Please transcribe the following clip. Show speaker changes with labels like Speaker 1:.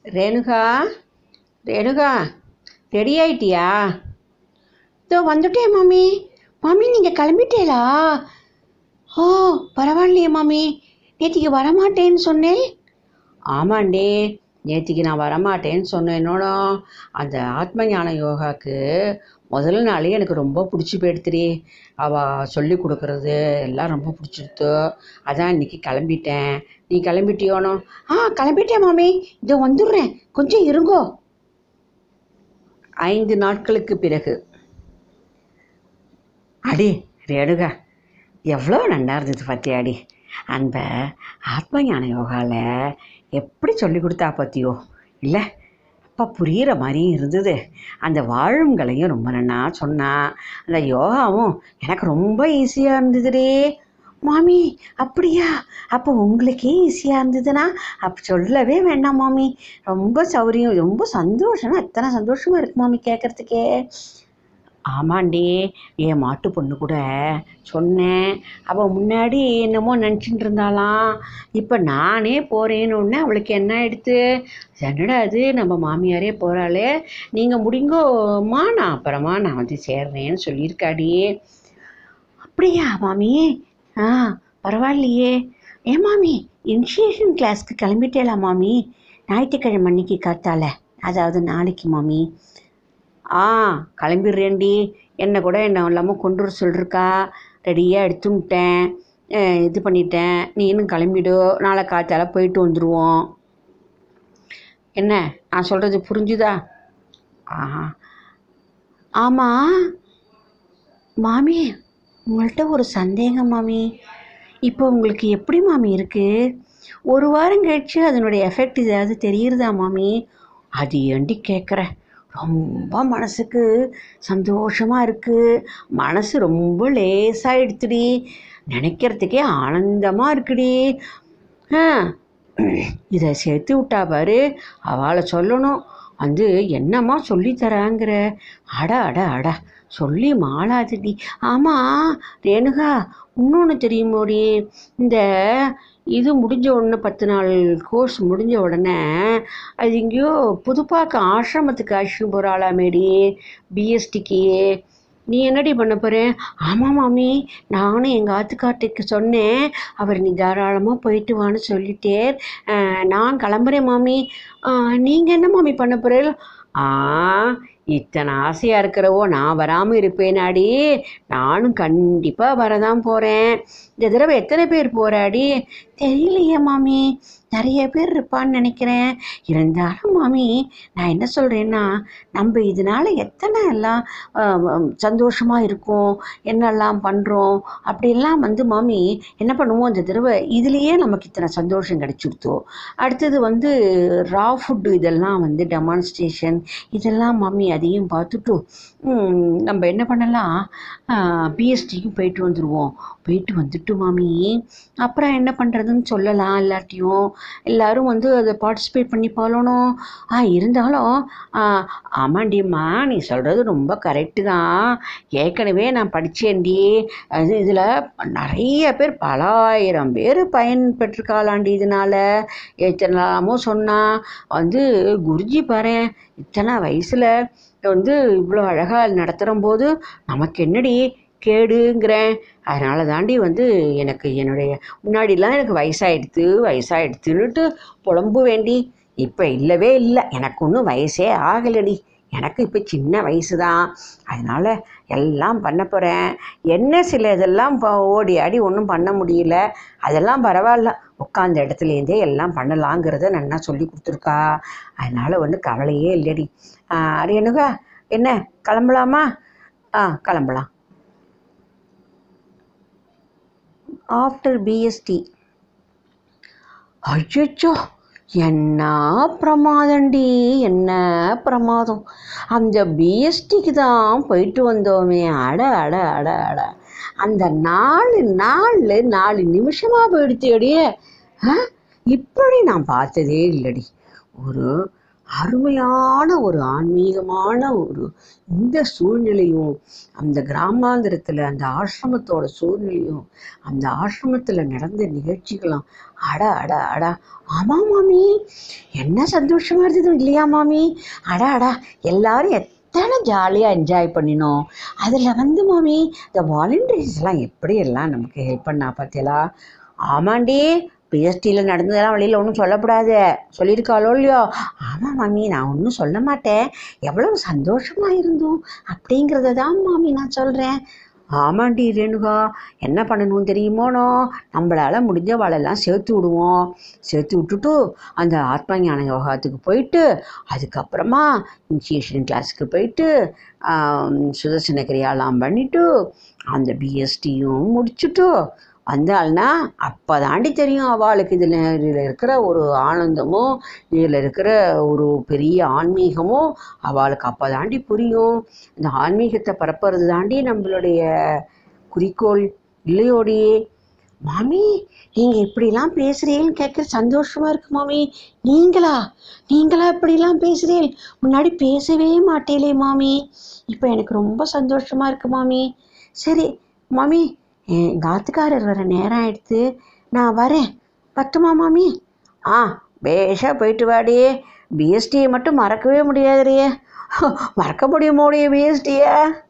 Speaker 1: Renuka Renuka ready ஆயிட்டியா இதோ வந்துட்டேன் மாமி மாமி நீங்கள் கிளம்பிட்டேலா ஓ பரவாயில்லையே மாமி நேற்றுக்கு வரமாட்டேன்னு சொன்னேன் ஆமாண்டே நேற்றுக்கு நான் வரமாட்டேன்னு சொன்னேனோட அந்த ஆத்ம ஞான யோகாக்கு முதல் நாளே எனக்கு ரொம்ப பிடிச்சி போயிடுத்துடி அவள் சொல்லி கொடுக்குறது எல்லாம் ரொம்ப பிடிச்சிருத்து அதான் இன்னைக்கு கிளம்பிட்டேன் நீ கிளம்பிட்டியோனோ ஆ கிளம்பிட்டேன் மாமி இதோ வந்துடுறேன் கொஞ்சம் இருங்கோ ஐந்து நாட்களுக்கு பிறகு அடி ரேணுகா எவ்வளோ நல்லா இருந்தது பார்த்தியாடி அந்த ஆத்ம ஞான யோகாவில் எப்படி சொல்லி கொடுத்தா பார்த்தியோ இல்லை அப்போ புரிகிற மாதிரியும் இருந்தது அந்த வாழுங்களையும் ரொம்ப நன்னா சொன்னா அந்த யோகாவும் எனக்கு ரொம்ப ஈஸியாக இருந்ததுடே மாமி அப்படியா அப்போ உங்களுக்கே ஈஸியாக இருந்ததுன்னா அப்போ சொல்லவே வேண்டாம் மாமி ரொம்ப சௌரியம் ரொம்ப சந்தோஷம் எத்தனை சந்தோஷமாக இருக்கு மாமி கேட்குறதுக்கே ஆமாண்டி என் மாட்டு பொண்ணு கூட சொன்னேன் அவள் முன்னாடி என்னமோ நினச்சிட்டு இருந்தாளாம் இப்போ நானே போகிறேன்னு உடனே அவளுக்கு என்ன ஆயிடுத்து என்னடா அது நம்ம மாமியாரே போகிறாளே நீங்கள் முடிங்கோம்மா நான் அப்புறமா நான் வந்து சேர்றேன்னு சொல்லியிருக்காடி அப்படியா மாமி ஆ பரவாயில்லையே ஏன் மாமி இனிஷியேஷன் கிளாஸ்க்கு கிளம்பிட்டேலா மாமி ஞாயிற்றுக்கிழமை அன்னைக்கு காத்தால அதாவது நாளைக்கு மாமி ஆ கிளம்பிடுறேன்டி என்னை கூட என்ன இல்லாமல் கொண்டு வர சொல்லிருக்கா ரெடியாக எடுத்துட்டேன் இது பண்ணிட்டேன் நீனும் கிளம்பிடு நாளை காத்தால போயிட்டு வந்துடுவோம் என்ன நான் சொல்கிறது புரிஞ்சுதா ஆ ஆமாம் மாமி உங்கள்கிட்ட ஒரு சந்தேகம் மாமி இப்போ உங்களுக்கு எப்படி மாமி இருக்குது ஒரு வாரம் கழிச்சு அதனுடைய எஃபெக்ட் ஏதாவது தெரியுறதா மாமி அது ஏண்டி கேட்குற ரொம்ப மனசுக்கு சந்தோஷமாக இருக்குது மனசு ரொம்ப லேசாகிடுத்துடி நினைக்கிறதுக்கே ஆனந்தமாக இருக்குடி ஆ இதை சேர்த்து விட்டா பாரு அவளை சொல்லணும் வந்து என்னம்மா சொல்லித்தராங்கிற அட அட அட சொல்லி மாளாதுடி ஆமாம் ரேணுகா இன்னொன்று தெரியுமோடி இந்த இது முடிஞ்ச உடனே பத்து நாள் கோர்ஸ் முடிஞ்ச உடனே அது எங்கேயோ புதுப்பாக்கம் ஆசிரமத்துக்கு அழைச்சிட்டு போகிறாளாமேடி பிஎஸ்டிக்கு நீ என்னடி பண்ண போகிற ஆமாம் மாமி நானும் எங்கள் ஆத்துக்காட்டுக்கு சொன்னேன் அவர் நீ தாராளமாக போயிட்டு வான்னு சொல்லிட்டேர் அஹ், நான் கிளம்புறேன் மாமி நீங்கள் என்ன மாமி பண்ண போகிறீர்கள் ஆ இத்தனை ஆசையாக இருக்கிறவோ நான் வராமல் இருப்பேனாடி நானும் கண்டிப்பாக வரதான் போகிறேன் இந்த தடவை எத்தனை பேர் போகிறாடி தெரியலையே மாமி நிறைய பேர் இருப்பான்னு நினைக்கிறேன் இருந்தாலும் மாமி நான் என்ன சொல்கிறேன்னா நம்ம இதனால் எத்தனை எல்லாம் சந்தோஷமாக இருக்கோம் என்னெல்லாம் பண்ணுறோம் அப்படிலாம் வந்து மாமி என்ன பண்ணுவோம் இந்த தடவை இதுலேயே நமக்கு இத்தனை சந்தோஷம் கிடைச்சிடுத்தோ அடுத்தது வந்து ரா ஃபுட்டு இதெல்லாம் வந்து டெமான்ஸ்ட்ரேஷன் இதெல்லாம் மாமி அதையும் பார்த்துட்டு ம், நம்ம என்ன பண்ணலாம் பிஎஸ்டிக்கும் போயிட்டு வந்துடுவோம் போயிட்டு வந்துட்டு மாமி அப்புறம் என்ன பண்ணுறதுன்னு சொல்லலாம் எல்லார்ட்டையும் எல்லாரும் வந்து அதை பார்ட்டிசிபேட் பண்ணி பாலணும் ஆ இருந்தாலும் ஆ, ஆமாண்டிம்மா நீ சொல்கிறது ரொம்ப கரெக்டு தான் ஏற்கனவே நான் படித்தேன்டி அது இதில் நிறைய பேர் பல ஆயிரம் பேர் பயன் பெற்றிருக்காளாண்டி இதனால் எத்தனாமோ சொன்னா வந்து குருஜி பாரு இத்தனை வயசில் வந்து இவ்வளோ அழகாக நடத்துகிற போது நமக்கு என்னடி கேடுங்கிறேன் அதனால தாண்டி வந்து எனக்கு என்னுடைய முன்னாடிலாம் எனக்கு வயசாயிடுத்து வயசாயிடுத்துன்னுட்டு புலம்பு வேண்டி இப்போ இல்லவே இல்லை எனக்கு ஒன்றும் வயசே ஆகலடி எனக்கு இப்போ சின்ன வயசு தான் அதனால் எல்லாம் பண்ண போகிறேன் என்ன சில இதெல்லாம் இப்போ ஓடி ஆடி ஒன்றும் பண்ண முடியல அதெல்லாம் பரவாயில்ல உட்காந்த இடத்துலேருந்தே எல்லாம் பண்ணலாங்கிறத நன்னா சொல்லி கொடுத்துருக்கா அதனால் ஒன்றும் கவலையே இல்லடி ரேணுகா என்ன கிளம்பலாமா ஆ கிளம்பலாம் ஆஃப்டர் பிஎஸ்டி அச்சோ என்ன பிரமாதண்டி என்ன பிரமாதம் அந்த பிஎஸ்டிக்கு தான் போயிட்டு வந்தோமே அட அட அட அட அந்த நாலு நாள் நாலு நிமிஷமாக போயிடுத்தேடியே ஆ இப்படி நான் பார்த்ததே இல்லடி ஒரு அருமையான ஒரு ஆன்மீகமான ஒரு இந்த சூழ்நிலையும் அந்த கிராமாந்திரத்தில் அந்த ஆசிரமத்தோட சூழ்நிலையும் அந்த ஆசிரமத்தில் நடந்த நிகழ்ச்சிகளும் அட அட அட ஆமாம் மாமி என்ன சந்தோஷமா இருந்தது இல்லையா மாமி அட அடா எல்லாரும் எத்தனை ஜாலியாக என்ஜாய் பண்ணினோம் அதில் வந்து மாமி இந்த வாலண்டியர்ஸ்லாம் எப்படியெல்லாம் நமக்கு ஹெல்ப் பண்ணா பார்த்தீங்களா ஆமாண்டி பிஎஸ்டியில் நடந்ததெல்லாம் வெளியில் ஒன்றும் சொல்லக்கூடாது சொல்லியிருக்காளோ இல்லையோ ஆமாம் மாமி நான் ஒன்றும் சொல்ல மாட்டேன் எவ்வளவு சந்தோஷமாக இருந்தோம் அப்படிங்கிறத தான் மாமி நான் சொல்கிறேன் ஆமாண்டி ரேணுகா என்ன பண்ணணும் தெரியுமோனோ நம்மளால் முடிஞ்ச வாழெல்லாம் சேர்த்து விடுவோம் சேர்த்து விட்டுட்டு அந்த ஆத்ம ஞான யோகாத்துக்கு போயிட்டு அதுக்கப்புறமா இனிஷியேஷன் கிளாஸுக்கு போயிட்டு ஆம், சுதர்சன கிரியாலாம் பண்ணிட்டு அந்த பிஎஸ்டியும் முடிச்சுட்டு வந்தாள்னா அப்போ தாண்டி தெரியும் அவளுக்கு இதில் இதில் இருக்கிற ஒரு ஆனந்தமும் இதில் இருக்கிற ஒரு பெரிய ஆன்மீகமும் அவளுக்கு அப்போ தாண்டி புரியும் இந்த ஆன்மீகத்தை பரப்புறது தாண்டி நம்மளுடைய குறிக்கோள் இல்லையோடி மாமி நீங்கள் இப்படிலாம் பேசுகிறீங்கன்னு கேட்குற சந்தோஷமாக இருக்கு மாமி நீங்களா நீங்களா இப்படிலாம் பேசுகிறீள் முன்னாடி பேசவே மாட்டேலே மாமி இப்போ எனக்கு ரொம்ப சந்தோஷமாக இருக்கு மாமி சரி மாமி எங்கள் ஆத்துக்காரர் வர நேரம் ஆயிடுத்து நான் வரேன் பத்துமா மாமி ஆ பேஷா போயிட்டு வாடி பிஎஸ்டியை மட்டும் மறக்கவே முடியாதுடியே மறக்க முடியுமோடைய பிஎஸ்டியை